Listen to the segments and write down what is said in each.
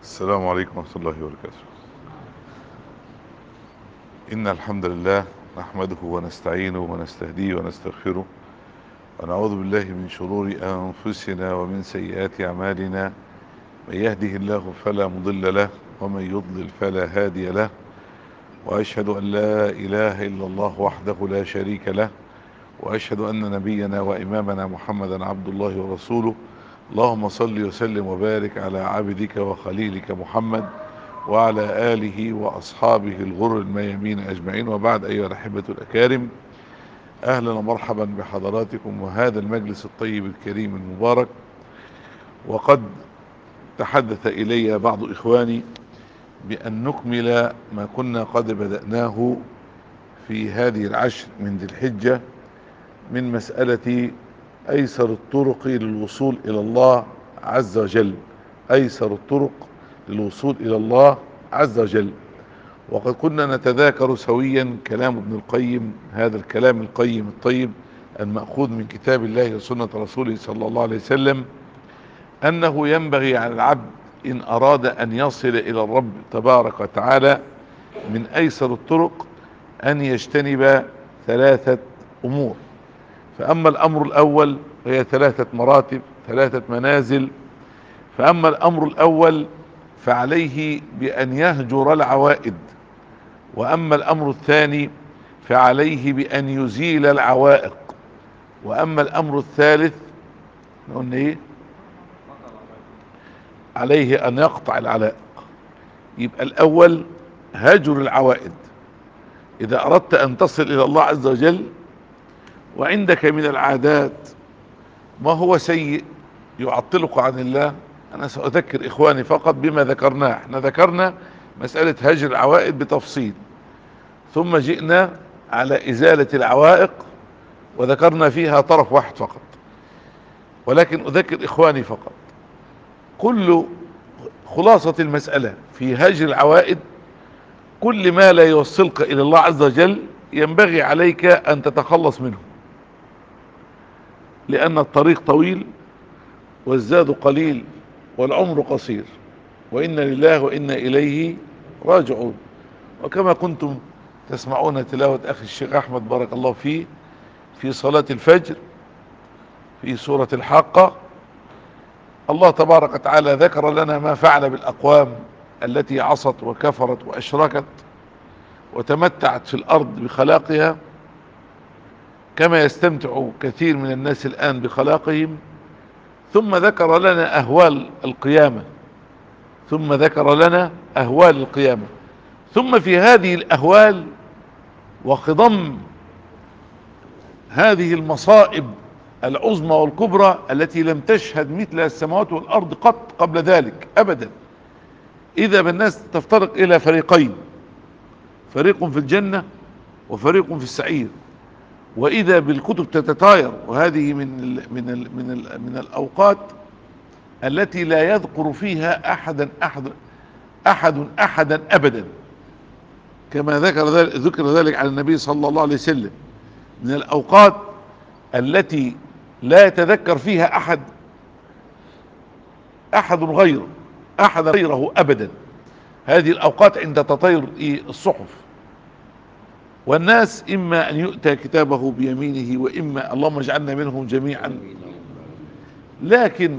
السلام عليكم ورحمة الله وبركاته إن الحمد لله نحمده ونستعينه ونستهديه ونستغفره ونعوذ بالله من شرور أنفسنا ومن سيئات أعمالنا من يهده الله فلا مضل له ومن يضلل فلا هادي له وأشهد أن لا إله إلا الله وحده لا شريك له وأشهد أن نبينا وإمامنا محمدا عبد الله ورسوله اللهم صل وسلم وبارك على عبدك وخليلك محمد وعلى آله وأصحابه الغر الميامين أجمعين وبعد أيها الأحبة الأكارم أهلا ومرحبا بحضراتكم وهذا المجلس الطيب الكريم المبارك وقد تحدث إلي بعض إخواني بأن نكمل ما كنا قد بدأناه في هذه العشر من ذي الحجة من مسألة أيسر الطرق للوصول إلى الله عز وجل أيسر الطرق للوصول إلى الله عز وجل وقد كنا نتذاكر سويا كلام ابن القيم هذا الكلام القيم الطيب المأخوذ من كتاب الله وسنة رسوله صلى الله عليه وسلم أنه ينبغي على العبد إن أراد أن يصل إلى الرب تبارك وتعالى من أيسر الطرق أن يجتنب ثلاثة أمور فأما الأمر الأول هي ثلاثة مراتب ثلاثة منازل فأما الأمر الأول فعليه بأن يهجر العوائد وأما الأمر الثاني فعليه بأن يزيل العوائق وأما الأمر الثالث قلنا إيه عليه أن يقطع العلائق يبقى الأول هجر العوائد إذا أردت أن تصل إلى الله عز وجل وعندك من العادات ما هو سيء يعطلك عن الله انا ساذكر اخواني فقط بما ذكرناه احنا ذكرنا مسألة هجر العوائد بتفصيل ثم جئنا على ازالة العوائق وذكرنا فيها طرف واحد فقط ولكن اذكر اخواني فقط كل خلاصة المسألة في هجر العوائد كل ما لا يوصلك الى الله عز وجل ينبغي عليك ان تتخلص منه لأن الطريق طويل والزاد قليل والعمر قصير وإن لله وإنا إليه راجعون وكما كنتم تسمعون تلاوة أخي الشيخ أحمد بارك الله فيه في صلاة الفجر في سورة الحاقة الله تبارك وتعالى ذكر لنا ما فعل بالأقوام التي عصت وكفرت وأشركت وتمتعت في الأرض بخلاقها كما يستمتع كثير من الناس الآن بخلاقهم ثم ذكر لنا أهوال القيامة ثم ذكر لنا أهوال القيامة ثم في هذه الأهوال وخضم هذه المصائب العظمى والكبرى التي لم تشهد مثل السماوات والأرض قط قبل ذلك أبدا إذا بالناس تفترق إلى فريقين فريق في الجنة وفريق في السعير واذا بالكتب تتطاير وهذه من ال من ال من ال من الاوقات التي لا يذكر فيها احدا احد احد احدا ابدا كما ذكر ذلك ذكر ذلك على النبي صلى الله عليه وسلم من الاوقات التي لا يتذكر فيها احد احد غيره احد غيره ابدا هذه الاوقات عند تطير الصحف والناس إما أن يؤتى كتابه بيمينه وإما اللهم اجعلنا منهم جميعا لكن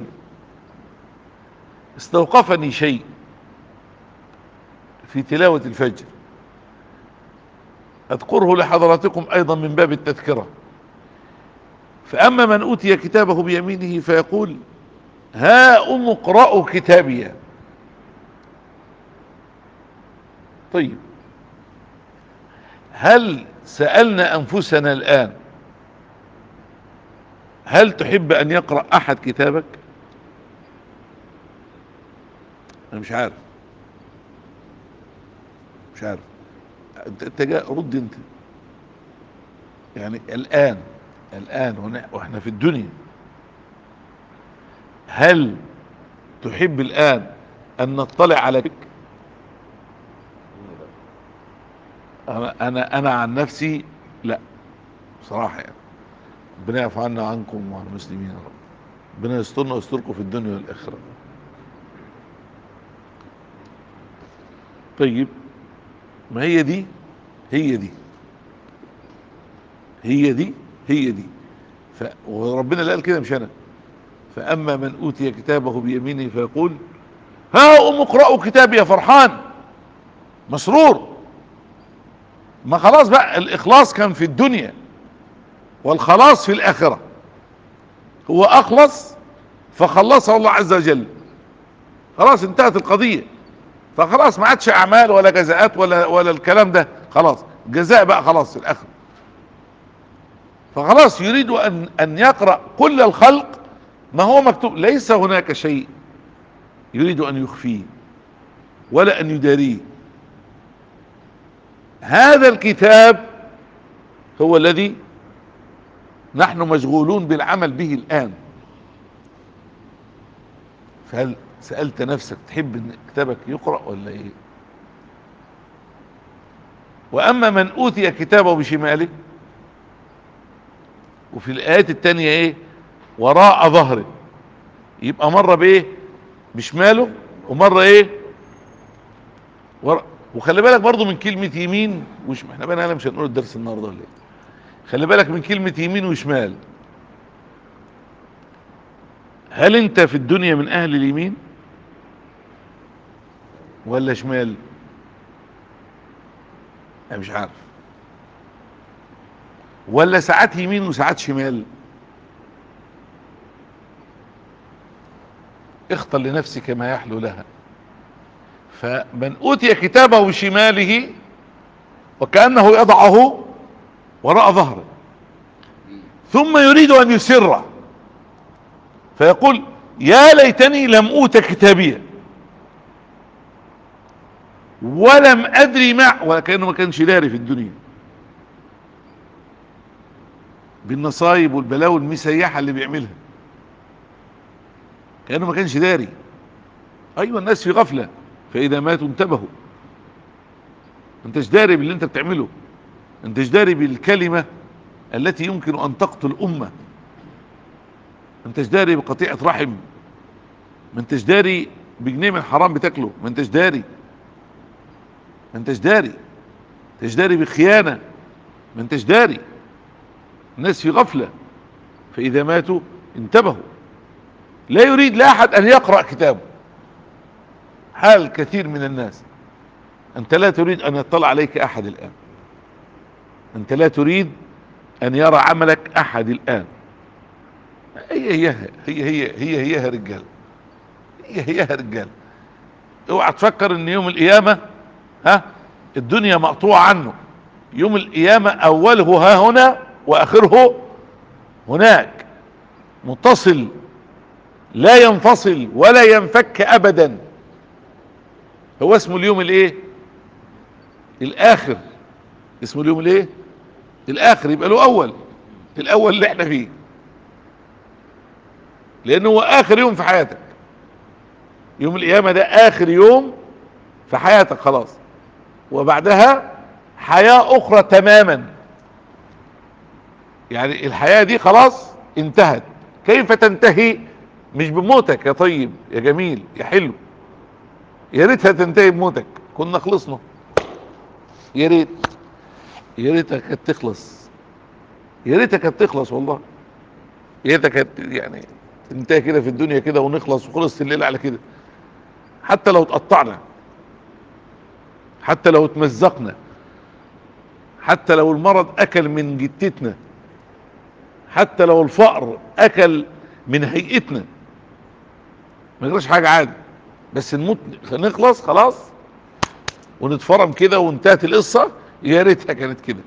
استوقفني شيء في تلاوة الفجر أذكره لحضراتكم أيضا من باب التذكرة فأما من أوتي كتابه بيمينه فيقول ها أم اقرأوا كتابي طيب هل سألنا أنفسنا الآن هل تحب أن يقرأ أحد كتابك أنا مش عارف مش عارف انت جاء رد انت يعني الآن الآن واحنا في الدنيا هل تحب الآن أن نطلع على فكر انا انا انا عن نفسي لا بصراحه يعني ربنا يعفو عنا وعنكم وعن المسلمين يا رب ربنا يسترنا ويستركم في الدنيا والاخره طيب ما هي دي هي دي هي دي هي دي ف... وربنا اللي قال كده مش انا فاما من اوتي كتابه بيمينه فيقول ها ام اقرأوا كتابي يا فرحان مسرور ما خلاص بقى الاخلاص كان في الدنيا والخلاص في الاخرة هو اخلص فخلصه الله عز وجل خلاص انتهت القضية فخلاص ما عادش اعمال ولا جزاءات ولا ولا الكلام ده خلاص جزاء بقى خلاص في الاخر فخلاص يريد ان ان يقرأ كل الخلق ما هو مكتوب ليس هناك شيء يريد ان يخفيه ولا ان يداريه هذا الكتاب هو الذي نحن مشغولون بالعمل به الان فهل سألت نفسك تحب ان كتابك يقرأ ولا ايه واما من اوتي كتابه بشماله وفي الايات التانية ايه وراء ظهره يبقى مرة بايه بشماله ومرة ايه ورا وخلي بالك برضو من كلمة يمين وش احنا بقى انا مش هنقول الدرس النهارده ولا ايه خلي بالك من كلمة يمين وشمال هل انت في الدنيا من اهل اليمين ولا شمال انا مش عارف ولا ساعات يمين وساعات شمال اختر لنفسك ما يحلو لها فمن اوتي كتابه بشماله وكأنه يضعه وراء ظهره ثم يريد ان يسر فيقول يا ليتني لم اوت كتابيا ولم ادري ما وكانه ما كانش داري في الدنيا بالنصايب والبلاوي المسيحة اللي بيعملها كأنه ما كانش داري ايوه الناس في غفلة فاذا ماتوا انتبهوا انتش داري باللي انت بتعمله انتش داري بالكلمة التي يمكن ان تقتل امة انتش داري بقطيعة رحم ما انتش داري بجنيه من حرام بتاكله ما انتش داري ما انتش داري انتش داري بخيانة ما انتش داري الناس في غفلة فاذا ماتوا انتبهوا لا يريد لا احد ان يقرأ كتابه حال كثير من الناس انت لا تريد ان يطلع عليك احد الان انت لا تريد ان يرى عملك احد الان هي هي هي هي هي هي يا رجال هي هي يا رجال اوعى تفكر ان يوم القيامة ها الدنيا مقطوعة عنه يوم القيامة اوله ها هنا واخره هناك متصل لا ينفصل ولا ينفك ابدا هو اسمه اليوم الايه الاخر اسمه اليوم الايه الاخر يبقى له اول الاول اللي احنا فيه لانه هو اخر يوم في حياتك يوم القيامة ده اخر يوم في حياتك خلاص وبعدها حياة اخرى تماما يعني الحياة دي خلاص انتهت كيف تنتهي مش بموتك يا طيب يا جميل يا حلو يا ريتها تنتهي بموتك كنا خلصنا يا ريت يا ريتها كانت تخلص يا ريتها كانت تخلص والله يا ريتها كانت يعني تنتهي كده في الدنيا كده ونخلص وخلصت الليل على كده حتى لو اتقطعنا حتى لو اتمزقنا حتى لو المرض اكل من جتتنا حتى لو الفقر اكل من هيئتنا ما يجراش حاجة عادي بس نموت نخلص خلاص ونتفرم كده وانتهت القصة يا ريتها كانت كده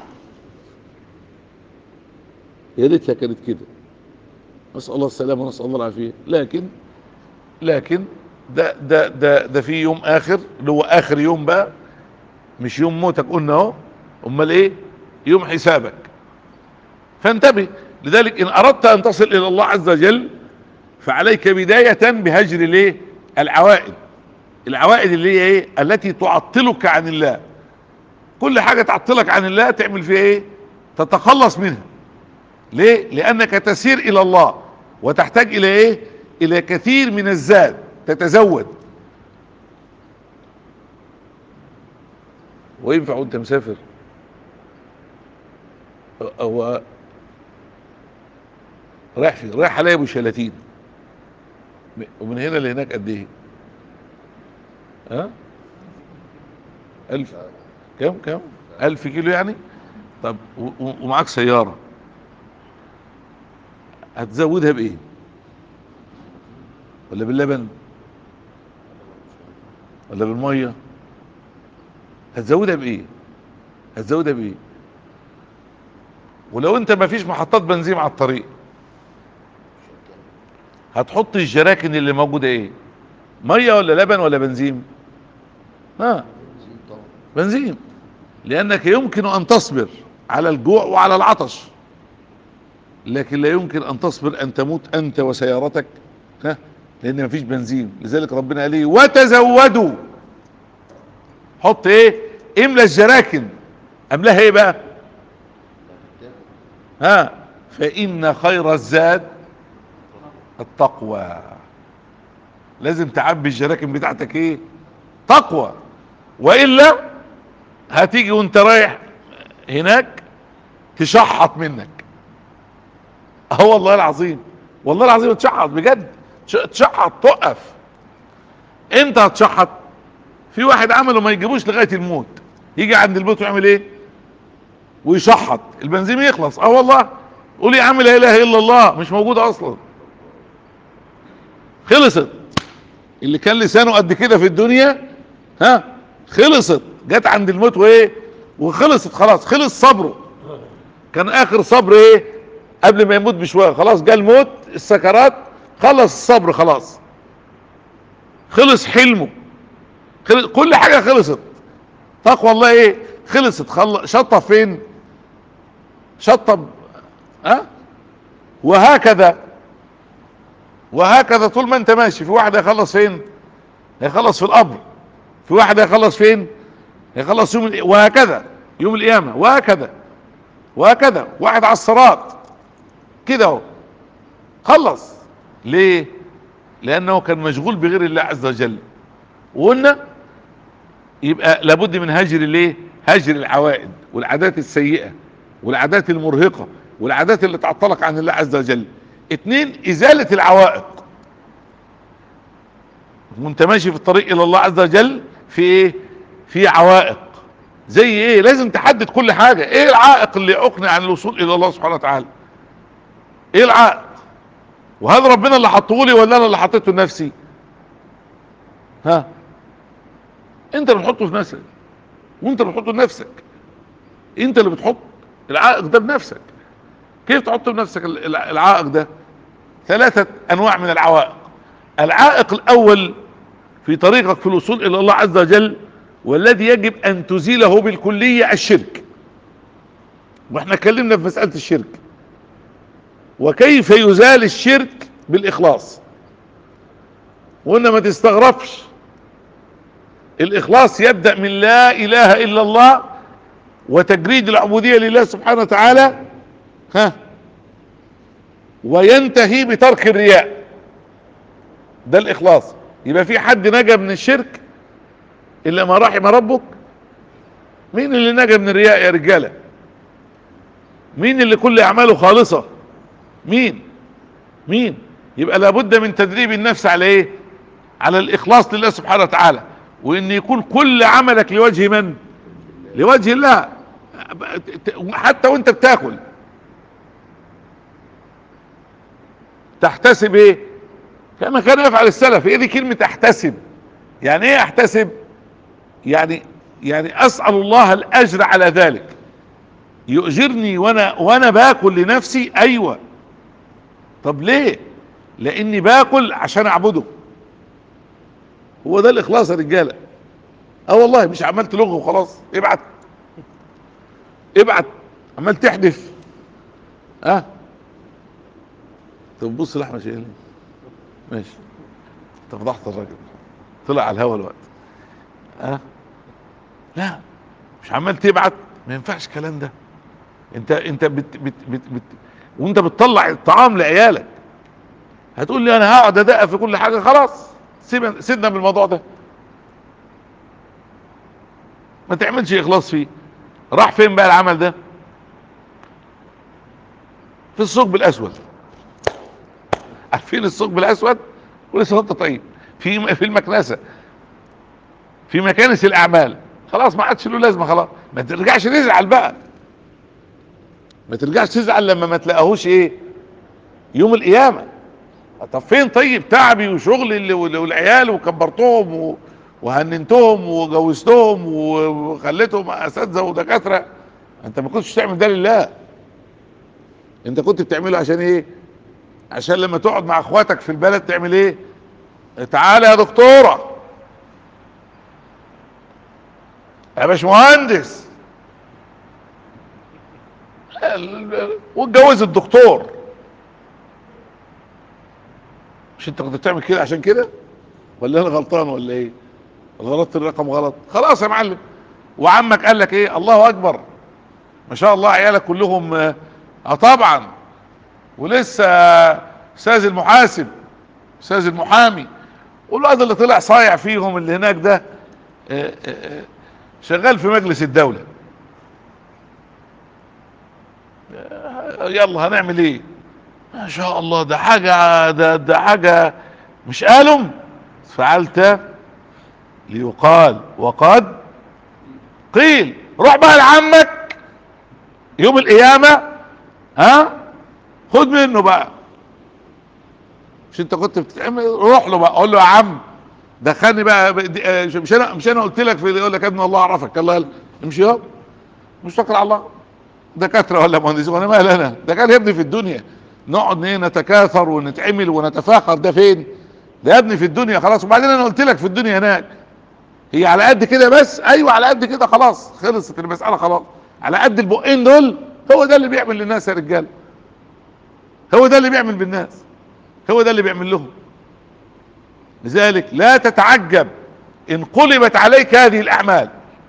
يا ريتها كانت كده نسأل الله السلامة ونسأل الله العافية لكن لكن ده ده ده ده في يوم اخر اللي هو اخر يوم بقى مش يوم موتك قلنا اهو امال ايه يوم حسابك فانتبه لذلك ان اردت ان تصل الى الله عز وجل فعليك بداية بهجر الايه العوائد العوائد اللي هي ايه التي تعطلك عن الله كل حاجة تعطلك عن الله تعمل فيها ايه تتخلص منها ليه لانك تسير الى الله وتحتاج الى ايه الى كثير من الزاد تتزود وينفع وانت مسافر هو رايح فين رايح عليا ابو شلاتين ومن هنا لهناك قد ايه ها ألف كم كم ألف كيلو يعني طب و- و- ومعاك سيارة هتزودها بإيه ولا باللبن ولا بالمية هتزودها بإيه هتزودها بإيه ولو انت ما فيش محطات بنزين على الطريق هتحط الجراكن اللي موجودة ايه مية ولا لبن ولا بنزين ها بنزين لانك يمكن ان تصبر على الجوع وعلى العطش لكن لا يمكن ان تصبر ان تموت انت وسيارتك ها لان مفيش بنزين لذلك ربنا قال ايه وتزودوا حط ايه املى الجراكن املاها ايه بقى ها فان خير الزاد التقوى لازم تعبي الجراكن بتاعتك ايه تقوى والا هتيجي وانت رايح هناك تشحط منك اه والله العظيم والله العظيم تشحط بجد تش- تشحط توقف انت هتشحط في واحد عمله ما يجيبوش لغايه الموت يجي عند البيت ويعمل ايه ويشحط البنزين يخلص اه والله قول يا عم لا اله الا الله مش موجوده اصلا خلصت اللي كان لسانه قد كده في الدنيا ها خلصت جت عند الموت وايه وخلصت خلاص خلص صبره كان اخر صبر ايه قبل ما يموت بشويه خلاص جه الموت السكرات خلص الصبر خلاص خلص حلمه خلص كل حاجه خلصت تقوى الله ايه خلصت خل... شطب فين شطب ها وهكذا وهكذا طول ما انت ماشي في واحد هيخلص فين هيخلص في القبر في واحد هيخلص فين هيخلص يوم ال- وهكذا يوم القيامة وهكذا وهكذا واحد على الصراط كده اهو خلص ليه لانه كان مشغول بغير الله عز وجل وقلنا يبقى لابد من هجر الايه هجر العوائد والعادات السيئة والعادات المرهقة والعادات اللي تعطلك عن الله عز وجل اتنين ازالة العوائق وانت ماشي في الطريق الى الله عز وجل في ايه في عوائق زي ايه لازم تحدد كل حاجة ايه العائق اللي يعوقني عن الوصول الى الله سبحانه وتعالى ايه العائق وهذا ربنا اللي حطه لي ولا انا اللي حطيته لنفسي ها انت اللي بتحطه في نفسك وانت اللي بتحطه لنفسك انت اللي بتحط العائق ده بنفسك كيف تحط بنفسك ال- الع- العائق ده ثلاثة انواع من العوائق العائق الاول في طريقك في الوصول الى الله عز وجل والذي يجب ان تزيله بالكلية الشرك واحنا اتكلمنا في مسألة الشرك وكيف يزال الشرك بالاخلاص وقلنا ما تستغربش الاخلاص يبدأ من لا اله الا الله وتجريد العبودية لله سبحانه وتعالى ها وينتهي بترك الرياء ده الاخلاص يبقى في حد نجا من الشرك الا ما رحم ربك مين اللي نجا من الرياء يا رجاله مين اللي كل اعماله خالصه مين مين يبقى لابد من تدريب النفس على ايه على الاخلاص لله سبحانه وتعالى وان يكون كل عملك لوجه من لوجه الله حتى وانت بتاكل تحتسب ايه كما كان يفعل السلف ايه دي كلمة احتسب يعني ايه احتسب يعني يعني اسأل الله الاجر على ذلك يؤجرني وانا وانا باكل لنفسي ايوه طب ليه لاني باكل عشان اعبده هو ده الاخلاص يا رجاله اه والله مش عمال تلغ وخلاص ابعت ابعت عمال تحدف اه طب بص لحمه شايل ماشي انت فضحت الراجل طلع على الهوا الوقت اه لا مش عمال تبعت ما ينفعش الكلام ده انت انت بت بت بت بت وانت بتطلع الطعام لعيالك هتقول لي انا هقعد ادقق في كل حاجه خلاص سيب سيبنا من الموضوع ده ما تعملش اخلاص فيه راح فين بقى العمل ده في الثقب الاسود عارفين الثقب الاسود ولسه انت طيب في في المكنسه في مكانس الاعمال خلاص ما عادش له لازمه خلاص ما ترجعش تزعل بقى ما ترجعش تزعل لما ما تلاقيهوش ايه يوم القيامه طب فين طيب تعبي وشغلي اللي والعيال وكبرتهم و... وهننتهم وجوزتهم وخليتهم اساتذه ودكاتره انت ما كنتش تعمل ده لله انت كنت بتعمله عشان ايه عشان لما تقعد مع اخواتك في البلد تعمل ايه تعالى يا دكتوره يا باشمهندس واتجوز الدكتور مش انت كنت بتعمل كده عشان كده ولا انا غلطان ولا ايه غلطت الرقم غلط خلاص يا معلم وعمك قال لك ايه الله اكبر ما شاء الله عيالك كلهم اه طبعا ولسه استاذ المحاسب استاذ المحامي والواد اللي طلع صايع فيهم اللي هناك ده اه اه شغال في مجلس الدولة يلا هنعمل ايه ما شاء الله ده حاجة ده, ده حاجة مش قالم فعلت ليقال وقد قيل روح بقى لعمك يوم القيامة ها خد منه بقى مش انت كنت بتتعمل روح له بقى قول له يا عم دخلني بقى مش انا مش انا قلت لك في يقول لك يا ابن الله عرفك الله امشي يابا مش توكل على الله دكاتره ولا مهندسين وانا مال انا ده كان يا ابني في الدنيا نقعد ايه نتكاثر ونتعمل ونتفاخر ده فين ده يا ابني في الدنيا خلاص وبعدين انا قلت لك في الدنيا هناك هي على قد كده بس ايوه على قد كده خلاص خلصت المساله خلاص على قد البقين دول هو ده اللي بيعمل للناس يا رجاله هو ده اللي بيعمل بالناس هو ده اللي بيعمل لهم لذلك لا تتعجب ان قلبت عليك هذه الاعمال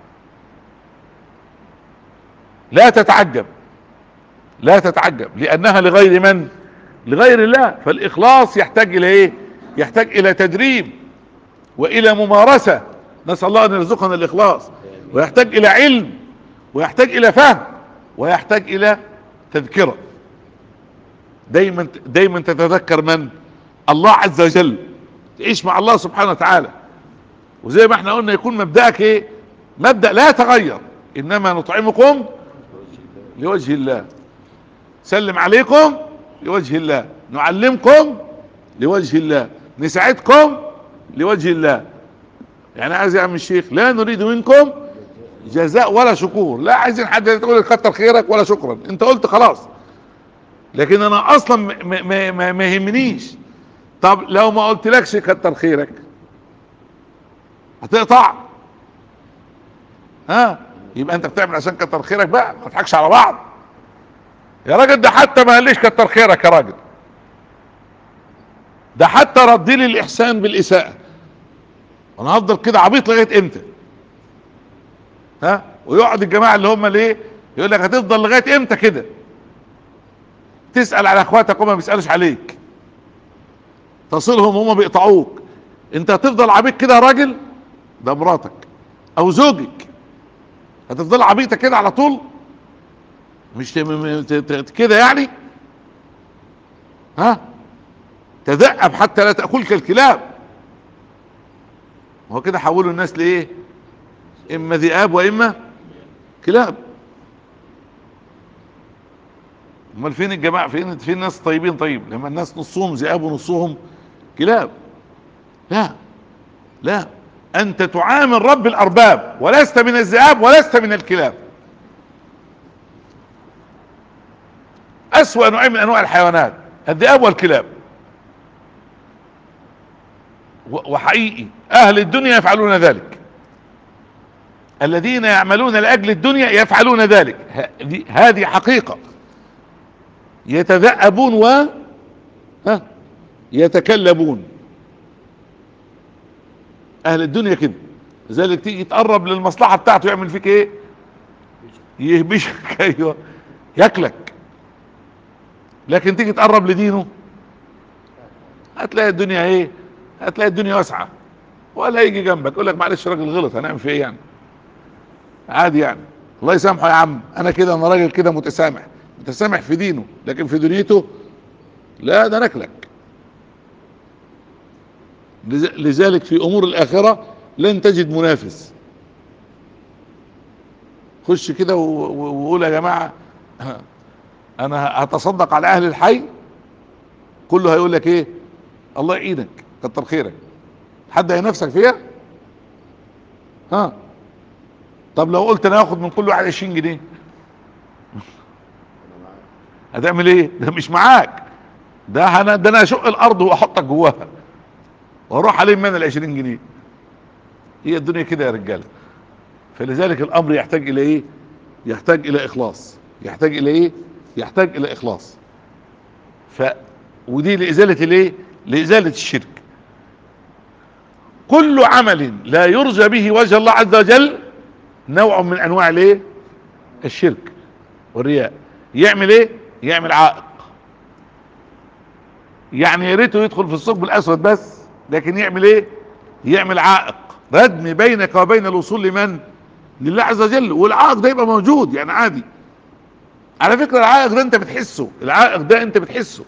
لا تتعجب لا تتعجب لانها لغير من لغير الله فالاخلاص يحتاج الى ايه يحتاج الى تدريب والى ممارسة نسأل الله ان يرزقنا الاخلاص ويحتاج الى علم ويحتاج الى فهم ويحتاج الى تذكرة دايما دايما تتذكر من الله عز وجل تعيش مع الله سبحانه وتعالى وزي ما احنا قلنا يكون مبدأك ايه مبدأ لا يتغير انما نطعمكم لوجه الله سلم عليكم لوجه الله نعلمكم لوجه الله نساعدكم لوجه الله يعني عايز يا عم الشيخ لا نريد منكم جزاء ولا شكور لا عايزين حد يقول لك كتر خيرك ولا شكرا انت قلت خلاص لكن انا اصلا ما, ما, ما, ما يهمنيش طب لو ما قلتلكش كتر خيرك هتقطع ها يبقى انت بتعمل عشان كتر خيرك بقى ما تضحكش على بعض يا راجل ده حتى ما قاليش كتر خيرك يا راجل ده حتى رد لي الاحسان بالاساءه انا هفضل كده عبيط لغايه امتى ها ويقعد الجماعه اللي هم ليه يقول لك هتفضل لغايه امتى كده تسال على اخواتك وما بيسالوش عليك تصلهم وهم بيقطعوك انت هتفضل عبيط كده يا راجل ده مراتك او زوجك هتفضل عبيطه كده على طول مش كده يعني ها تذأب حتى لا تأكلك الكلاب هو كده حولوا الناس لايه اما ذئاب واما كلاب امال فين الجماعه فين فين ناس طيبين طيب لما الناس نصهم ذئاب ونصهم كلاب لا لا انت تعامل رب الارباب ولست من الذئاب ولست من الكلاب اسوأ نوعين من انواع الحيوانات الذئاب والكلاب وحقيقي اهل الدنيا يفعلون ذلك الذين يعملون لاجل الدنيا يفعلون ذلك هذه حقيقة يتذأبون و ها يتكلبون اهل الدنيا كده لذلك تيجي تقرب للمصلحة بتاعته يعمل فيك ايه يهبشك ايوه ياكلك لكن تيجي تقرب لدينه هتلاقي الدنيا ايه هتلاقي الدنيا واسعة ولا يجي جنبك يقول لك معلش راجل غلط هنعمل في ايه يعني عادي يعني الله يسامحه يا عم انا كده انا راجل كده متسامح متسامح في دينه لكن في دنيته لا ده نكلك لذ- لذلك في امور الاخره لن تجد منافس خش كده و- و- وقول يا جماعه انا هتصدق على اهل الحي كله هيقول لك ايه الله يعينك كتر خيرك حد هينافسك فيها ها طب لو قلت انا هاخد من كل واحد 20 جنيه هتعمل ايه ده مش معاك ده انا ده انا اشق الارض واحطك جواها واروح عليه من ال 20 جنيه هي الدنيا كده يا رجاله فلذلك الامر يحتاج الى ايه يحتاج الى اخلاص يحتاج الى ايه يحتاج الى اخلاص ف ودي لازاله الايه لازاله الشرك كل عمل لا يرجى به وجه الله عز وجل نوع من انواع الايه الشرك والرياء يعمل ايه يعمل عائق يعني يا ريته يدخل في الثقب الاسود بس لكن يعمل ايه يعمل عائق ردم بينك وبين الوصول لمن لله عز وجل والعائق ده يبقى موجود يعني عادي على فكرة العائق ده انت بتحسه العائق ده انت بتحسه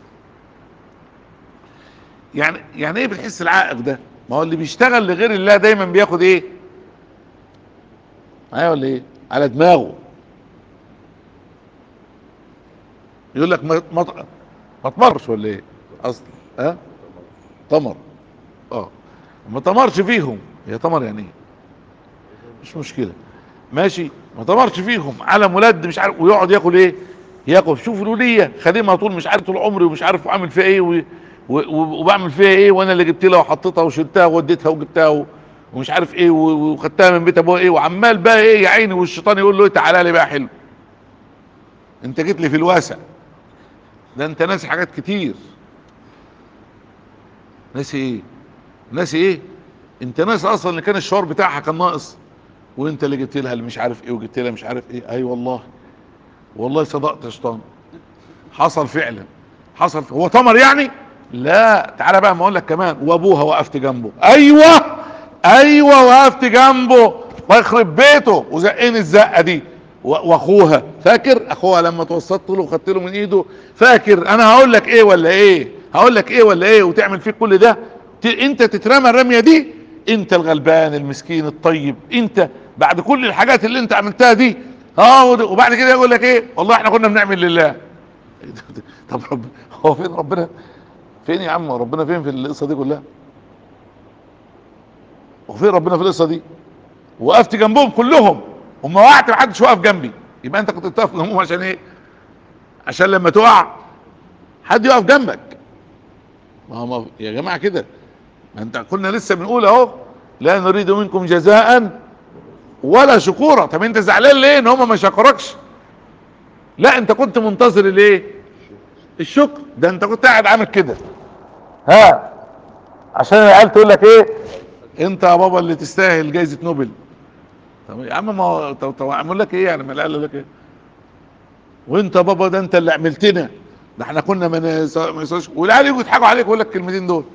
يعني يعني ايه بتحس العائق ده ما هو اللي بيشتغل لغير الله دايما بياخد ايه معايا ولا ايه على دماغه يقول لك ما ما ما تمرش ولا ايه اصلا ها أه؟ تمر اه ما تمرش فيهم هي تمر يعني ايه مش مشكله ماشي ما تمرش فيهم على مولد مش عارف ويقعد ياكل ايه ياكل شوف الوليه خادمها طول مش عارف طول عمري ومش عارف اعمل فيها ايه و... و... و... وبعمل فيها ايه وانا اللي جبت لها وحطيتها وشلتها ووديتها وجبتها و... ومش عارف ايه و... وخدتها من بيت ابوها ايه وعمال بقى ايه يا عيني والشيطان يقول له إيه تعالى لي بقى حلو انت جيت لي في الواسع ده انت ناسي حاجات كتير ناسي ايه ناسي ايه انت ناسي اصلا ان كان الشعور بتاعها كان ناقص وانت اللي جبت لها اللي مش عارف ايه وجبت لها مش عارف ايه اي والله والله صدقت يا شيطان حصل فعلا حصل هو تمر يعني لا تعالى بقى ما اقول لك كمان وابوها وقفت جنبه ايوه ايوه وقفت جنبه الله يخرب بيته وزقني الزقه دي و- واخوها فاكر اخوها لما توسطت له وخدت له من ايده فاكر انا هقول لك ايه ولا ايه هقول لك ايه ولا ايه وتعمل فيك كل ده ت- انت تترمى الرميه دي انت الغلبان المسكين الطيب انت بعد كل الحاجات اللي انت عملتها دي اه ود- وبعد كده يقول لك ايه والله احنا كنا بنعمل لله طب رب هو فين ربنا فين يا عم ربنا فين في القصه دي كلها وفين ربنا في القصه دي وقفت جنبهم كلهم وما وقعت محدش وقف جنبي يبقى انت كنت بتقف جنبهم عشان ايه عشان لما تقع حد يقف جنبك ما هو ما- يا جماعه كده ما انت كنا لسه بنقول اهو لا نريد منكم جزاء ولا شكورا طب انت زعلان ليه ان هم ما شكركش لا انت كنت منتظر الايه الشكر ده انت كنت قاعد عامل كده ها عشان العيال تقول لك ايه انت يا بابا اللي تستاهل جايزه نوبل طب يا عم ما هو طب طب اعمل لك ايه يعني ما العيال يقول لك ايه وانت يا بابا ده انت اللي عملتنا ده احنا كنا ما نس- ما نسويش والعيال يجوا يضحكوا عليك ويقول لك الكلمتين دول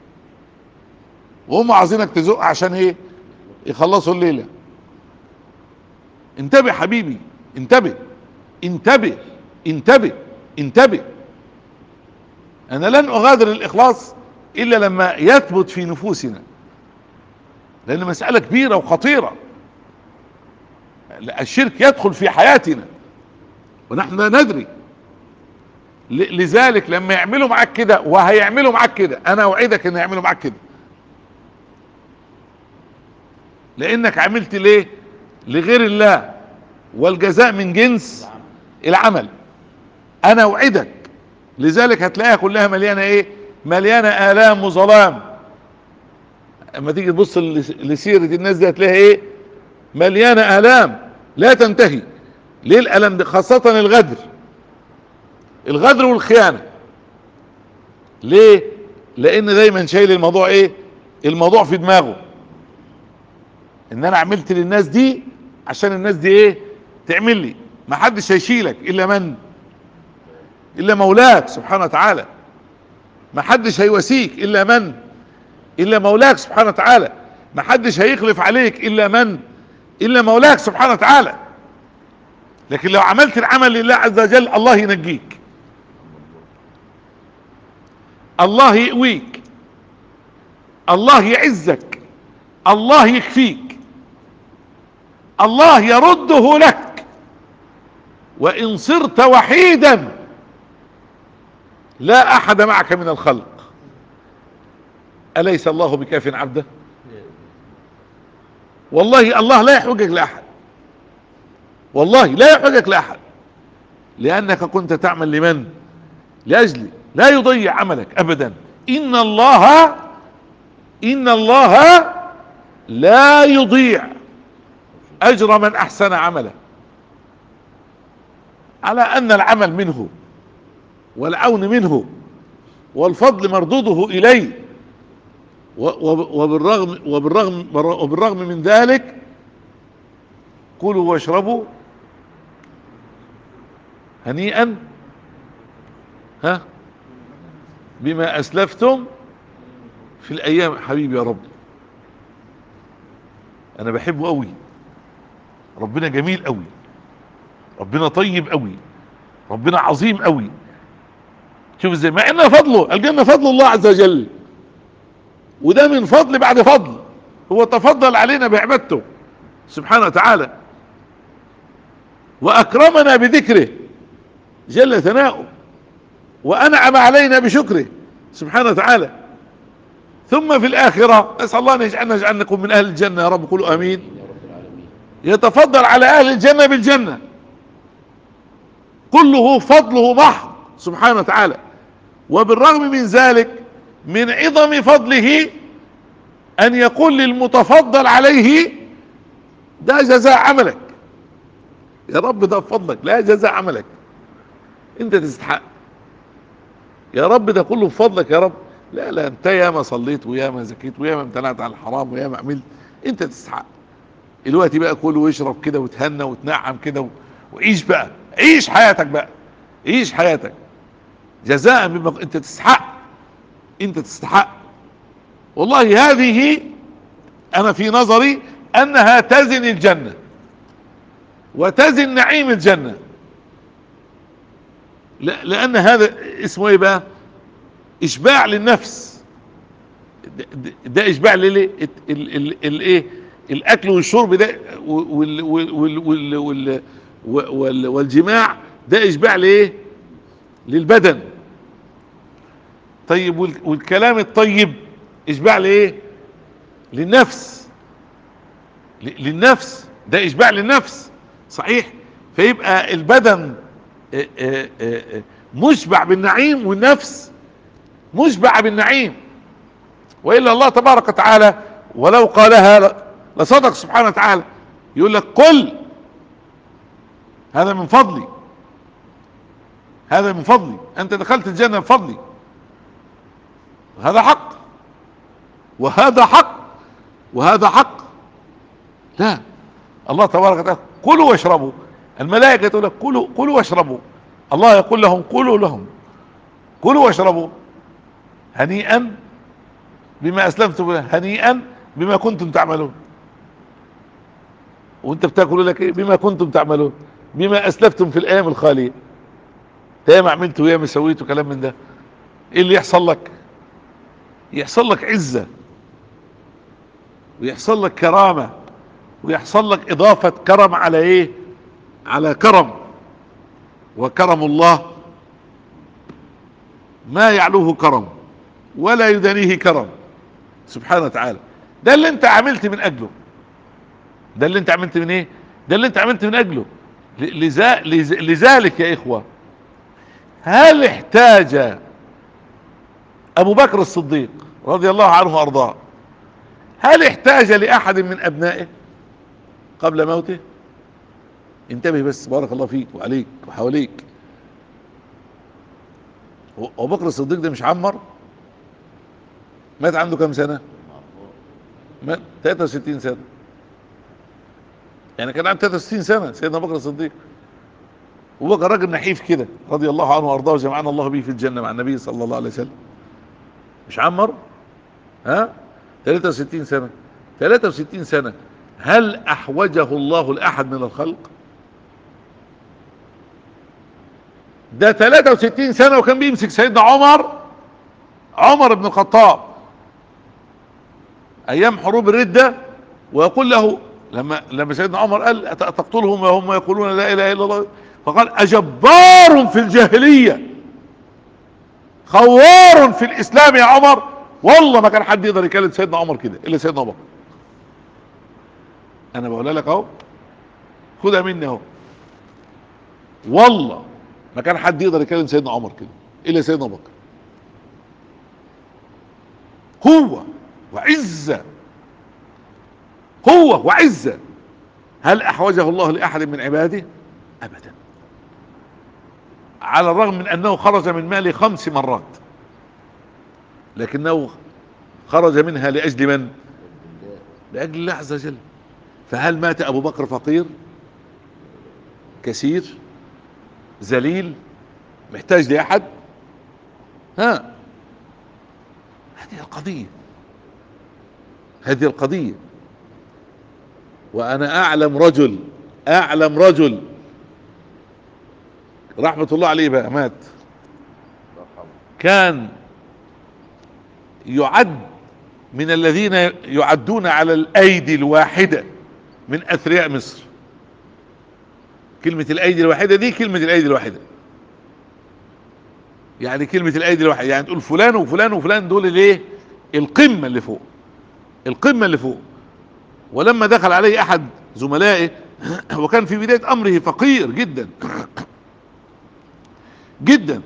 وهم عايزينك تزق عشان ايه يخلصوا الليله انتبه حبيبي انتبه انتبه انتبه انتبه انا لن اغادر الاخلاص الا لما يثبت في نفوسنا لان مسألة كبيرة وخطيرة الشرك يدخل في حياتنا ونحن لا ندري ل- لذلك لما يعملوا معاك كده وهيعملوا معاك كده انا اوعدك ان يعملوا معاك كده لانك عملت ليه لغير الله والجزاء من جنس العمل انا اوعدك لذلك هتلاقيها كلها مليانه ايه مليانه الام وظلام اما تيجي تبص لس- لسيره الناس دي هتلاقيها ايه مليانه الام لا تنتهي ليه الالم ده خاصه الغدر الغدر والخيانه ليه لان دايما شايل الموضوع ايه الموضوع في دماغه ان انا عملت للناس دي عشان الناس دي ايه تعمل لي ما حدش هيشيلك الا من الا مولاك سبحانه وتعالى ما حدش هيواسيك الا من الا مولاك سبحانه وتعالى ما حدش هيخلف عليك الا من الا مولاك سبحانه وتعالى لكن لو عملت العمل لله عز وجل الله ينجيك الله يقويك الله يعزك الله يكفيك الله يرده لك وان صرت وحيدا لا احد معك من الخلق اليس الله بكاف عبده والله الله لا يحوجك لاحد والله لا يحوجك لاحد لانك كنت تعمل لمن لاجلي لا يضيع عملك ابدا ان الله ان الله لا يضيع اجر من احسن عملا على ان العمل منه والعون منه والفضل مردوده اليه وبالرغم وبالرغم وبالرغم من ذلك كلوا واشربوا هنيئا ها بما اسلفتم في الايام حبيبي يا رب انا بحبه قوي ربنا جميل قوي ربنا طيب قوي ربنا عظيم قوي شوف ازاي مع انها فضله الجنه فضل الله عز وجل وده من فضل بعد فضل هو تفضل علينا بعبادته سبحانه وتعالى واكرمنا بذكره جل ثناؤه وانعم علينا بشكره سبحانه وتعالى ثم في الاخرة اسأل الله ان يجعلنا يجعلنكم من اهل الجنة يا رب قولوا امين يتفضل على اهل الجنة بالجنة كله فضله محض سبحانه وتعالى وبالرغم من ذلك من عظم فضله ان يقول للمتفضل عليه ده جزاء عملك يا رب ده بفضلك لا جزاء عملك انت تستحق يا رب ده كله بفضلك يا رب لا لا انت يا ما صليت ويا ما زكيت ويا ما امتنعت عن الحرام ويا ما عملت انت تستحق الوقت بقى كل واشرب كده وتهنى وتنعم كده وعيش بقى عيش حياتك بقى عيش حياتك جزاء بما انت تستحق انت تستحق والله هذه انا في نظري انها تزن الجنة وتزن نعيم الجنة لان هذا اسمه ايه بقى اشباع للنفس ده اشباع ليه الايه الاكل والشرب ده وال وال وال وال والجماع ده اشباع لايه للبدن طيب والكلام الطيب اشباع لايه للنفس للنفس ده اشباع للنفس صحيح فيبقى البدن مشبع بالنعيم والنفس مشبع بالنعيم والا الله تبارك وتعالى ولو قالها لصدق سبحانه وتعالى يقول لك قل هذا من فضلي هذا من فضلي انت دخلت الجنة بفضلي هذا حق وهذا حق وهذا حق لا الله تبارك وتعالى كلوا واشربوا الملائكة تقول لك كلوا كلوا واشربوا الله يقول لهم كلوا لهم كلوا واشربوا هنيئا بما اسلمتم هنيئا بما كنتم تعملون وانت بتاكل لك ايه بما كنتم تعملون بما اسلفتم في الايام الخاليه يا ما عملت ويا ما سويت وكلام من ده ايه اللي يحصل لك يحصل لك عزة ويحصل لك كرامة ويحصل لك اضافة كرم على ايه على كرم وكرم الله ما يعلوه كرم ولا يدانيه كرم سبحانه وتعالى ده اللي انت عملت من اجله ده اللي انت عملت من ايه ده اللي انت عملت من اجله لذلك يا اخوة هل احتاج ابو بكر الصديق رضي الله عنه وارضاه هل احتاج لاحد من ابنائه قبل موته انتبه بس بارك الله فيك وعليك وحواليك ابو بكر الصديق ده مش عمر مات عنده كام سنة مات 63 سنة يعني كان عنده 63 سنة سيدنا ابو بكر الصديق وهو كان راجل نحيف كده رضي الله عنه وارضاه وجمعنا الله به في الجنة مع النبي صلى الله عليه وسلم مش عمر ها 63 سنة 63 سنة هل احوجه الله لاحد من الخلق ده 63 سنة وكان بيمسك سيدنا عمر عمر بن الخطاب ايام حروب الردة ويقول له لما لما سيدنا عمر قال تقتلهم وهم يقولون لا اله الا الله فقال اجبار في الجاهلية خوار في الاسلام يا عمر والله ما كان حد يقدر يكلم سيدنا عمر كده الا سيدنا عمر انا بقول لك اهو خدها مني اهو والله ما كان حد يقدر يكلم سيدنا عمر كده الا سيدنا ابو بكر هو وعزه هو وعزه هل احوجه الله لاحد من عباده ابدا على الرغم من انه خرج من ماله خمس مرات لكنه خرج منها لاجل من لاجل الله عز وجل فهل مات ابو بكر فقير كثير ذليل محتاج لاحد ها هذه القضية هذه القضية وانا اعلم رجل اعلم رجل رحمة الله عليه بقى مات كان يعد من الذين يعدون على الايدي الواحدة من اثرياء مصر كلمة الايدي الواحدة دي كلمة الايدي الواحدة يعني كلمة الايدي الواحدة يعني تقول فلان وفلان وفلان دول ليه القمة اللي فوق القمة اللي فوق ولما دخل عليه احد زملائه وكان في بداية امره فقير جدا جدا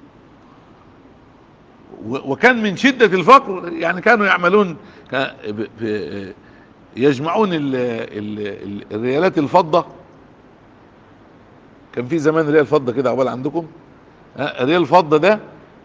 وكان من شدة الفقر يعني كانوا يعملون يجمعون ال ال الريالات الفضة كان في زمان ريال فضة كده عقبال عندكم ريال الفضة ده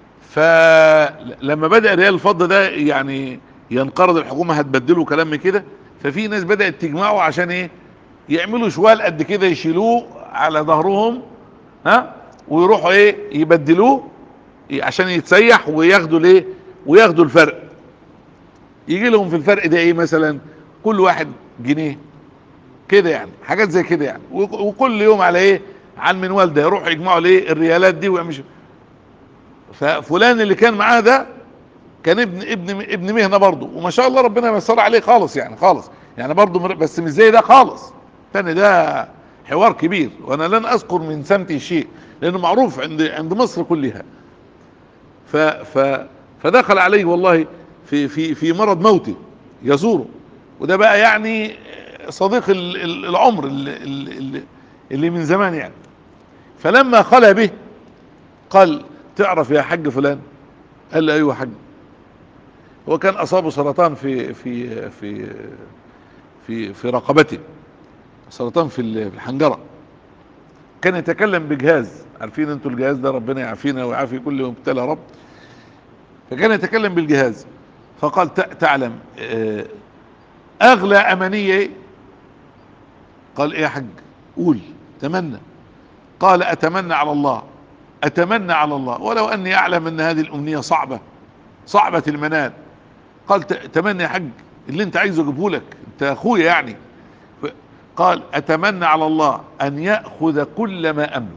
فلما بدأ ريال الفضة ده يعني ينقرض الحكومة هتبدله كلام من كده ففي ناس بدأت تجمعه عشان ايه يعملوا شوال قد كده يشيلوه على ظهرهم ها ويروحوا ايه يبدلوه عشان يتسيح وياخدوا ليه وياخدوا الفرق يجي لهم في الفرق ده ايه مثلا كل واحد جنيه كده يعني حاجات زي كده يعني وكل يوم على ايه على المنوال ده يروحوا يجمعوا ليه الريالات دي ويعملوا ففلان اللي كان معاه ده كان ابن ابن ابن مهنه برضه وما شاء الله ربنا يسر عليه خالص يعني خالص يعني برضه بس مش زي ده خالص تاني ده حوار كبير وانا لن اذكر من سمتي شيء لانه معروف عند عند مصر كلها ف ف فدخل عليه والله في في في مرض موته يزوره وده بقى يعني صديق العمر اللي, اللي, اللي من زمان يعني فلما خلى به قال تعرف يا حج فلان قال له ايوه حج هو كان اصابه سرطان في في في في في رقبته سرطان في الحنجره كان يتكلم بجهاز عارفين انتوا الجهاز ده ربنا يعافينا ويعافي كل مبتلى رب فكان يتكلم بالجهاز فقال تعلم اغلى امانيه قال ايه يا حج قول تمنى قال اتمنى على الله اتمنى على الله ولو اني اعلم ان هذه الامنية صعبة صعبة المنال قال تمنى يا حج اللي انت عايزه اجيبه لك انت اخويا يعني قال اتمنى على الله ان يأخذ كل ما املك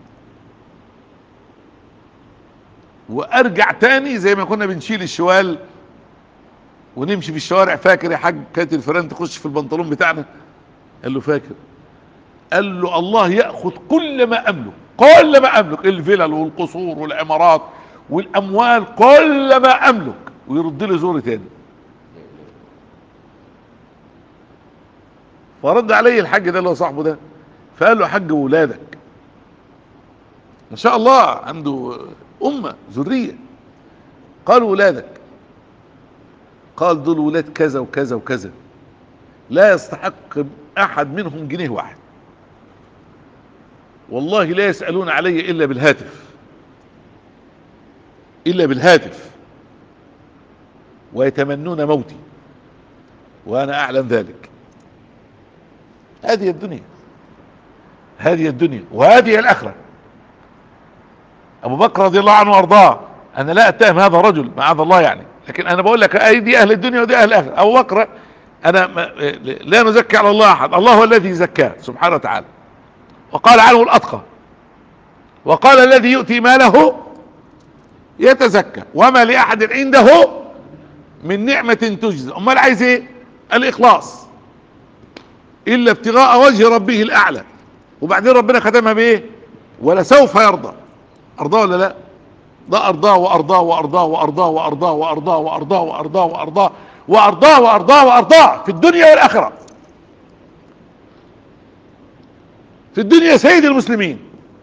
وارجع تاني زي ما كنا بنشيل الشوال ونمشي في الشوارع فاكر يا حاج كانت الفيران تخش في البنطلون بتاعنا قال له فاكر قال له الله ياخذ كل ما املك كل ما املك الفلل والقصور والعمارات والاموال كل ما املك ويرد لي زوري تاني فرد عليه الحاج ده اللي هو صاحبه ده فقال له يا حاج ولادك ما شاء الله عنده امه ذريه قال ولادك قال دول ولاد كذا وكذا وكذا لا يستحق احد منهم جنيه واحد والله لا يسألون علي الا بالهاتف الا بالهاتف ويتمنون موتي وانا اعلم ذلك هذه الدنيا هذه الدنيا وهذه الاخره ابو بكر رضي الله عنه وارضاه انا لا اتهم هذا الرجل معاذ الله يعني لكن انا بقول لك اي دي اهل الدنيا ودي اهل الاخره ابو بكر انا ما- لا نزكي على الله احد الله هو الذي زكاه سبحانه وتعالى وقال عنه الاتقى وقال الذي يؤتي ماله يتزكى وما لاحد عنده من نعمة تجزى امال عايز ايه الاخلاص الا ابتغاء وجه ربه الاعلى وبعدين ربنا ختمها بايه ولا سوف يرضى ارضاه ولا لا ده ارضاه وارضاه وارضاه وارضاه وارضاه وارضاه وارضاه وارضاه وارضاه وارضاه وارضاه وارضاه في الدنيا والاخره في الدنيا سيد المسلمين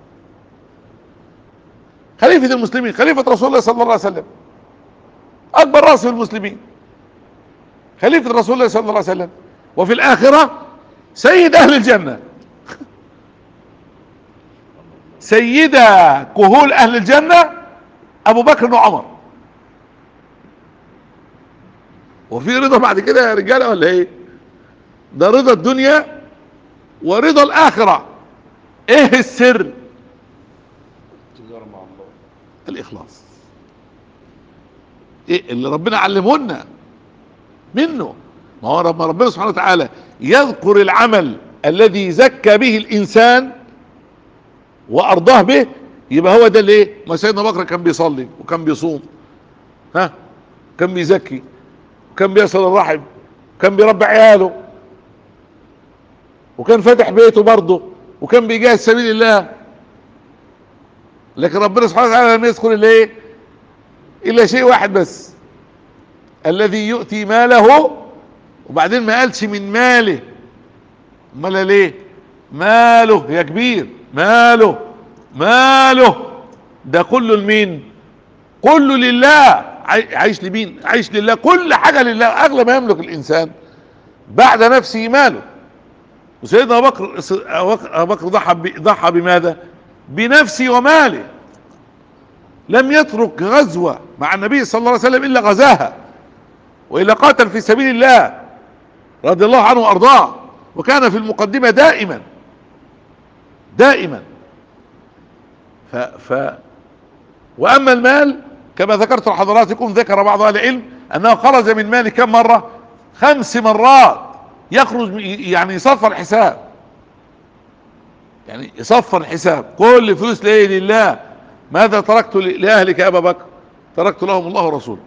خليفة المسلمين خليفة رسول الله صلى الله عليه وسلم اكبر راس في المسلمين خليفة رسول الله صلى الله عليه وسلم وفي الاخرة سيد اهل الجنة سيدا كهول اهل الجنة ابو بكر وعمر وفي رضا بعد كده يا رجالة ولا ايه ده رضا الدنيا ورضا الاخرة ايه السر تجارة مع الله الاخلاص ايه اللي ربنا علمهن منه ما هو لما ربنا سبحانه وتعالى يذكر العمل الذي زكى به الانسان وارضاه به يبقى هو ده اللي ايه ما سيدنا بكر كان بيصلي وكان بيصوم ها كان بيزكي وكان بيصل الرحم وكان بيربي عياله وكان فاتح بيته برضه وكان بيجاهد سبيل الله لكن ربنا سبحانه وتعالى لم يذكر الا ايه الا شيء واحد بس الذي يؤتي ماله وبعدين ما قالش من ماله امال ليه ماله يا كبير ماله ماله ده كله لمين كله لله عاي- عايش لمين عايش لله كل حاجة لله اغلى ما يملك الانسان بعد نفسه ماله وسيدنا ابو بكر ابو بكر- أبو بكر ضحى ب- ضحى بماذا بنفسه وماله لم يترك غزوة مع النبي صلى الله عليه وسلم الا غزاها والا قاتل في سبيل الله رضي الله عنه وارضاه وكان في المقدمة دائما دائما ف, ف واما المال كما ذكرت لحضراتكم ذكر بعض اهل العلم انه خرج من مال كم مرة خمس مرات يخرج من- يعني يصفر الحساب يعني يصفر الحساب كل فلوس ليه لله ماذا تركت ل- لاهلك يا ابا بكر تركت لهم الله ورسوله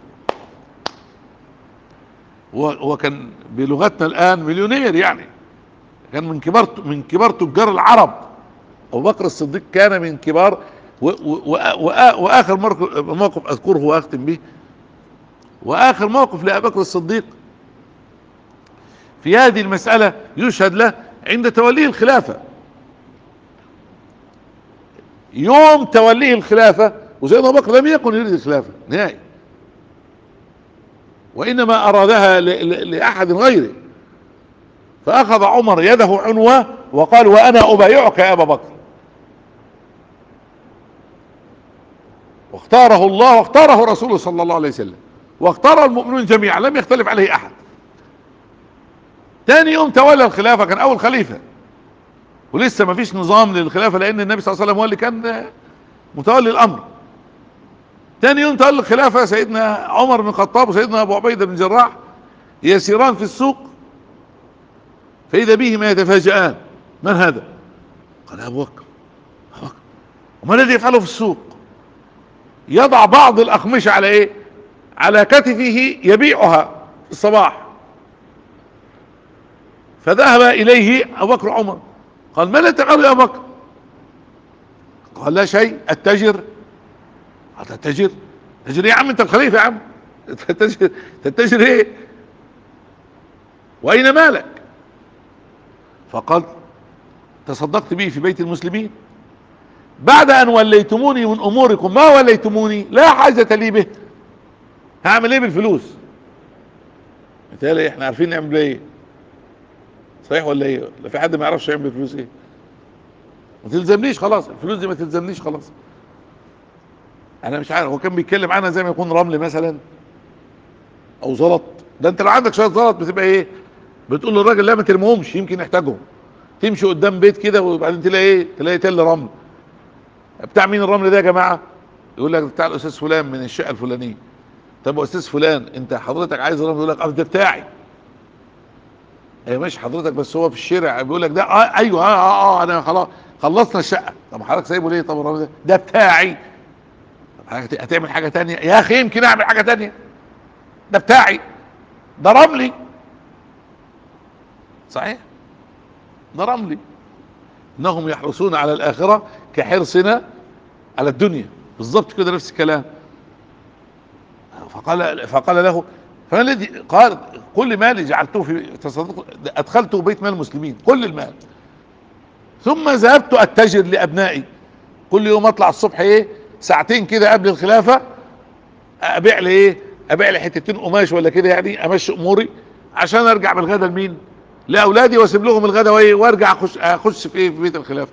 هو هو كان بلغتنا الان مليونير يعني كان من كبار من كبار تجار العرب ابو بكر الصديق كان من كبار و و و و واخر موقف موقف اذكره واختم به واخر موقف لابي بكر الصديق في هذه المسألة يشهد له عند توليه الخلافة يوم توليه الخلافة وسيدنا ابو بكر لم يكن يريد الخلافة نهائي وانما ارادها ل- ل- لاحد غيره فاخذ عمر يده عنوة وقال وانا ابايعك يا ابا بكر واختاره الله واختاره رسوله صلى الله عليه وسلم واختار المؤمنون جميعا لم يختلف عليه احد تاني يوم تولى الخلافة كان اول خليفة ولسه ما فيش نظام للخلافة لان النبي صلى الله عليه وسلم هو اللي كان متولي الامر تاني يوم تولى الخلافة سيدنا عمر بن الخطاب وسيدنا ابو عبيدة بن جراح يسيران في السوق فاذا بهما يتفاجئان من هذا قال ابو بكر ابو بكر وما الذي يفعله في السوق يضع بعض الاقمشة على ايه على كتفه يبيعها في الصباح فذهب اليه ابو بكر وعمر قال ما لا تفعل يا ابو بكر قال لا شيء التجر قال تتجر تجر يا عم انت الخليفه يا عم تتجر تتجر ايه واين مالك فقال تصدقت به في بيت المسلمين بعد ان وليتموني من اموركم ما وليتموني لا حاجة لي به هعمل ايه بالفلوس مثالي احنا عارفين نعمل ايه صحيح ولا ايه لا في حد ما يعرفش يعمل بالفلوس ايه ما تلزمنيش خلاص الفلوس دي ما تلزمنيش خلاص انا مش عارف هو كان بيتكلم عنها زي ما يكون رمل مثلا او زلط ده انت لو عندك شويه زلط بتبقى ايه بتقول للراجل لا ما ترميهمش يمكن يحتاجهم تمشي قدام بيت كده وبعدين تلاقي ايه تلاقي تل رمل بتاع مين الرمل ده يا جماعه يقول لك بتاع الاستاذ فلان من الشقه الفلانيه طب يا استاذ فلان انت حضرتك عايز رمل يقول لك اه ده بتاعي هي ماشي حضرتك بس هو في الشارع بيقول لك ده آه ايوه اه اه, آه انا خلاص خلصنا الشقه طب حضرتك سايبه ليه طب الراجل ده ده بتاعي طب حضرتك هتعمل حاجه تانية يا اخي يمكن اعمل حاجه تانية ده بتاعي ده رملي صحيح ده رملي انهم يحرصون على الاخره كحرصنا على الدنيا بالظبط كده نفس الكلام فقال فقال له فما الذي قال كل مالي جعلته في تصدق ادخلته بيت مال المسلمين كل المال ثم ذهبت اتجر لابنائي كل يوم اطلع الصبح ايه ساعتين كده قبل الخلافه ابيع لي ايه ابيع لي حتتين قماش ولا كده يعني امشي اموري عشان ارجع بالغدا لمين لاولادي واسيب لهم الغدا وايه وارجع اخش اخش في ايه في بيت الخلافه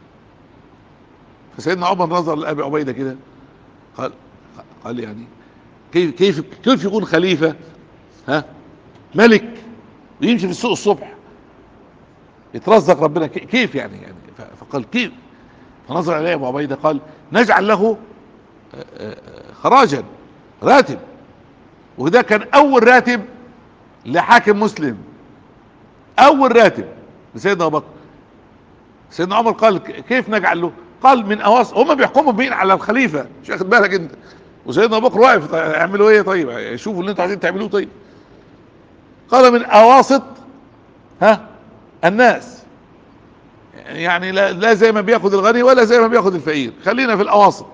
فسيدنا عمر نظر لابي عبيده كده قال قال يعني كيف كيف كيف يكون خليفه ها ملك ويمشي في السوق الصبح يترزق ربنا كيف يعني يعني فقال كيف فنظر اليه ابو عبيده قال نجعل له خراجا راتب وده كان اول راتب لحاكم مسلم اول راتب لسيدنا ابو بكر سيدنا عمر قال كيف نجعل له قال من اواصر هم بيحكموا بين على الخليفه مش واخد بالك انت وسيدنا ابو بكر واقف طيب يعملوا ايه طيب شوفوا اللي انتوا عايزين تعملوه طيب قال من اواسط ها الناس يعني لا, لا زي ما بياخد الغني ولا زي ما بياخد الفقير خلينا في الاواسط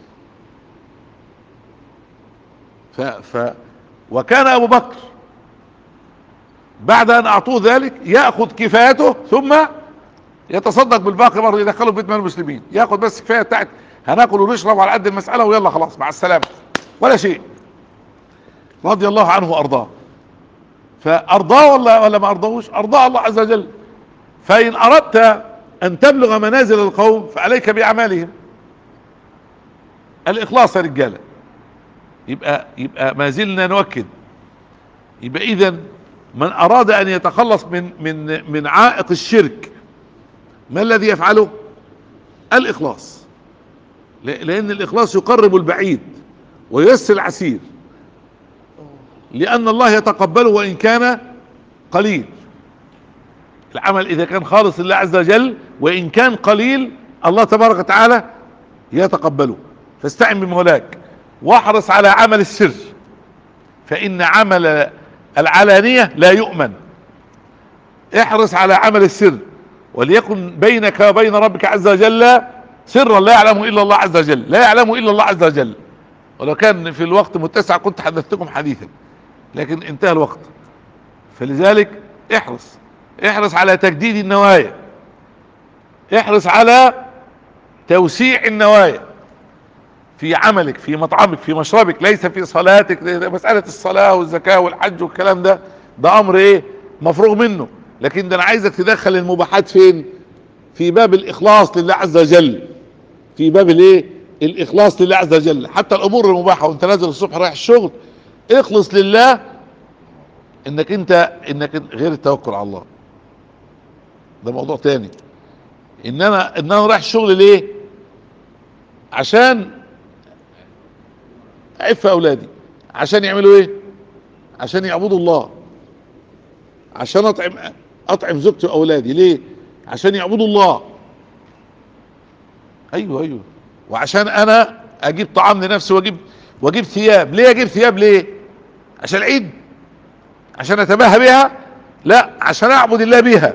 ف, ف وكان ابو بكر بعد ان اعطوه ذلك ياخذ كفايته ثم يتصدق بالباقي برضه يدخله بيت مال المسلمين ياخذ بس كفايه بتاعت هناكل ونشرب على قد المساله ويلا خلاص مع السلامه ولا شيء رضي الله عنه وارضاه فارضاه ولا ولا ما ارضاهوش ارضاه الله عز وجل فان اردت ان تبلغ منازل القوم فعليك باعمالهم الاخلاص يا رجاله يبقى يبقى ما زلنا نؤكد يبقى اذا من اراد ان يتخلص من من من عائق الشرك ما الذي يفعله الاخلاص لان الاخلاص يقرب البعيد وييسر العسير لان الله يتقبله وان كان قليل العمل اذا كان خالص لله عز وجل وان كان قليل الله تبارك وتعالى يتقبله فاستعن بمولاك واحرص على عمل السر فان عمل العلانية لا يؤمن احرص على عمل السر وليكن بينك وبين ربك عز وجل سرا لا يعلمه الا الله عز وجل لا يعلمه الا الله عز وجل ولو كان في الوقت متسع كنت حدثتكم حديثا لكن انتهى الوقت فلذلك احرص احرص على تجديد النوايا احرص على توسيع النوايا في عملك في مطعمك في مشربك ليس في صلاتك مسألة الصلاة والزكاة والحج والكلام ده ده امر ايه مفروغ منه لكن ده انا عايزك تدخل المباحات فين في باب الاخلاص لله عز وجل في باب الايه الاخلاص لله عز وجل حتى الامور المباحة وانت نازل الصبح رايح الشغل اخلص لله انك انت انك غير التوكل على الله ده موضوع تاني ان انا ان انا رايح الشغل ليه عشان عف اولادي عشان يعملوا ايه عشان يعبدوا الله عشان اطعم اطعم زوجتي واولادي ليه عشان يعبدوا الله ايوه ايوه وعشان انا اجيب طعام لنفسي واجيب واجيب ثياب ليه اجيب ثياب ليه عشان العيد عشان اتباهى بها لا عشان اعبد الله بيها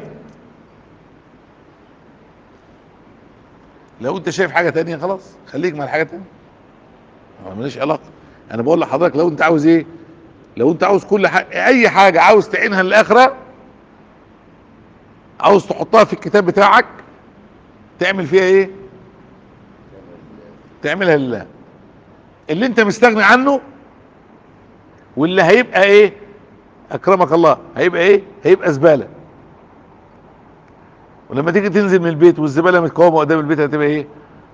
لو انت شايف حاجة تانية خلاص خليك مع الحاجة التانية ماليش علاقة انا بقول لحضرتك لو انت عاوز ايه لو انت عاوز كل حاجة اي حاجة عاوز تعينها للاخرة عاوز تحطها في الكتاب بتاعك تعمل فيها ايه تعملها لله اللي انت مستغني عنه واللي هيبقى ايه اكرمك الله هيبقى ايه هيبقى زبالة ولما تيجي تنزل من البيت والزبالة متقومة قدام البيت هتبقى ايه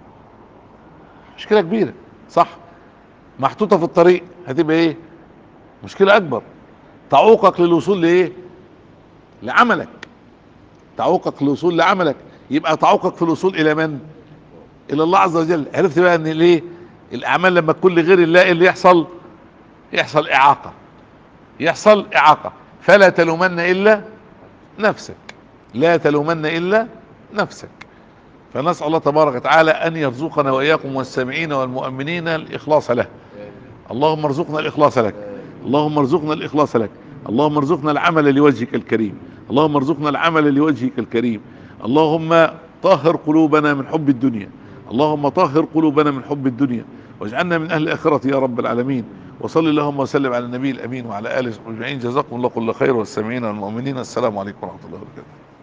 مشكلة كبيرة صح محطوطة في الطريق هتبقى ايه مشكلة اكبر تعوقك للوصول لايه لعملك تعوقك للوصول لعملك يبقى تعوقك في الوصول الى من الى الله عز وجل عرفت بقى ان ليه الاعمال لما تكون لغير الله اللي يحصل يحصل اعاقة يحصل اعاقة فلا تلومن الا نفسك لا تلومن الا نفسك فنسأل الله تبارك وتعالى ان يرزقنا واياكم والسامعين والمؤمنين الاخلاص له اللهم ارزقنا الاخلاص لك اللهم ارزقنا الاخلاص لك اللهم ارزقنا العمل لوجهك الكريم اللهم ارزقنا العمل لوجهك الكريم اللهم طهر قلوبنا من حب الدنيا اللهم طهر قلوبنا من حب الدنيا واجعلنا من اهل الاخرة يا رب العالمين وصل اللهم وسلم على النبي الامين وعلى اله وصحبه اجمعين جزاكم الله كل خير والسامعين والمؤمنين السلام عليكم ورحمه الله وبركاته